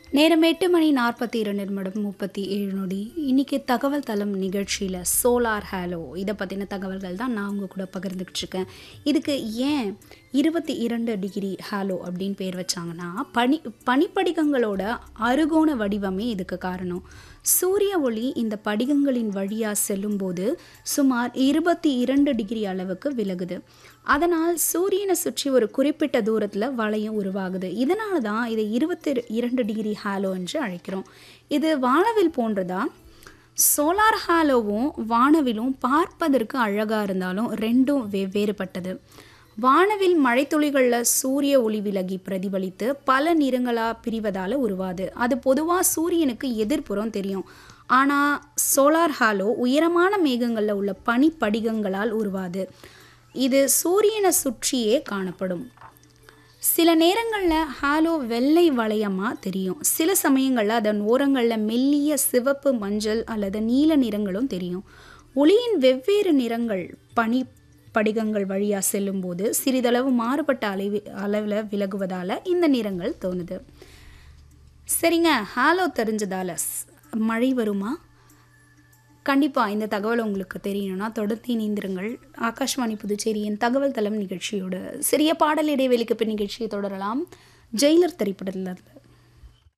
நேரம் எட்டு மணி நாற்பத்தி இரண்டு நிமிடம் முப்பத்தி ஏழு நொடி இன்னைக்கு தகவல் தளம் நிகழ்ச்சியில் சோலார் ஹேலோ இதை பற்றின தகவல்கள் தான் நான் உங்கள் கூட பகிர்ந்துக்கிட்டு இருக்கேன் இதுக்கு ஏன் இருபத்தி இரண்டு டிகிரி ஹேலோ அப்படின்னு பேர் வச்சாங்கன்னா பனி பனிப்படிகங்களோட அருகோண வடிவமே இதுக்கு காரணம் சூரிய ஒளி இந்த படிகங்களின் வழியாக செல்லும்போது சுமார் இருபத்தி இரண்டு டிகிரி அளவுக்கு விலகுது அதனால் சூரியனை சுற்றி ஒரு குறிப்பிட்ட தூரத்தில் வளையம் உருவாகுது இதனால தான் இதை இருபத்தி இரண்டு டிகிரி ஹாலோ என்று அழைக்கிறோம் இது வானவில் போன்றதா சோலார் ஹாலோவும் வானவிலும் பார்ப்பதற்கு அழகாக இருந்தாலும் ரெண்டும் வெவ்வேறுபட்டது வானவில் மழைத்துளிகளில் சூரிய ஒளி விலகி பிரதிபலித்து பல நிறங்களாக பிரிவதால் உருவாது அது பொதுவாக சூரியனுக்கு எதிர்ப்புறம் தெரியும் ஆனால் சோலார் ஹாலோ உயரமான மேகங்களில் உள்ள பனிப்படிகங்களால் உருவாது இது சூரியனை சுற்றியே காணப்படும் சில நேரங்களில் ஹாலோ வெள்ளை வளையமாக தெரியும் சில சமயங்களில் அதன் ஓரங்களில் மெல்லிய சிவப்பு மஞ்சள் அல்லது நீல நிறங்களும் தெரியும் ஒளியின் வெவ்வேறு நிறங்கள் பனி படிகங்கள் வழியாக செல்லும்போது சிறிதளவு மாறுபட்ட அளவு அளவில் விலகுவதால் இந்த நிறங்கள் தோணுது சரிங்க ஹாலோ தெரிஞ்சதால ஸ்- மழை வருமா கண்டிப்பாக இந்த தகவல் உங்களுக்கு தெரியணும்னா தொடர்ந்து இணைந்திருங்கள் ஆகாஷ்வாணி புதுச்சேரியின் தகவல் தளம் நிகழ்ச்சியோட சிறிய பாடல் இடைவெளிக்கு பின் நிகழ்ச்சியை தொடரலாம் ஜெயிலர் திரைப்படத்தில் இருந்து